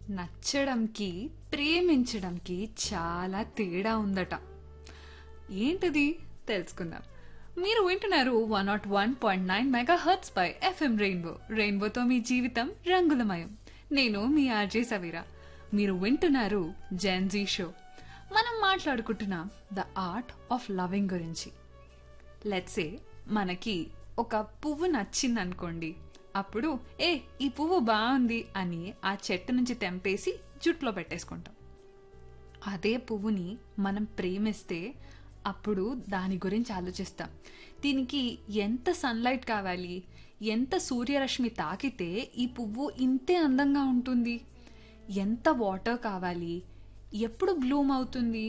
నచ్చడంకి ప్రేమించడంకి చాలా తేడా ఉందట ఏంటిది తెలుసుకుందాం మీరు వింటున్నారు one nought one point nine mega hertz పై ఎఫ్ఎం రెయిన్బో రెయిన్బోతో మీ జీవితం రంగులమయం నేను మీ ఆర్జే సవీరా మీరు వింటున్నారు జెన్జీ షో మనం మాట్లాడుకుంటున్నాం ద ఆర్ట్ ఆఫ్ లవింగ్ గురించి లెట్సే మనకి ఒక పువ్వు నచ్చింది అనుకోండి అప్పుడు ఏ ఈ పువ్వు బాగుంది అని ఆ చెట్టు నుంచి తెంపేసి జుట్లో పెట్టేసుకుంటాం అదే పువ్వుని మనం ప్రేమిస్తే అప్పుడు దాని గురించి ఆలోచిస్తాం దీనికి ఎంత సన్లైట్ కావాలి ఎంత సూర్యరశ్మి తాకితే ఈ పువ్వు ఇంతే అందంగా ఉంటుంది ఎంత వాటర్ కావాలి ఎప్పుడు బ్లూమ్ అవుతుంది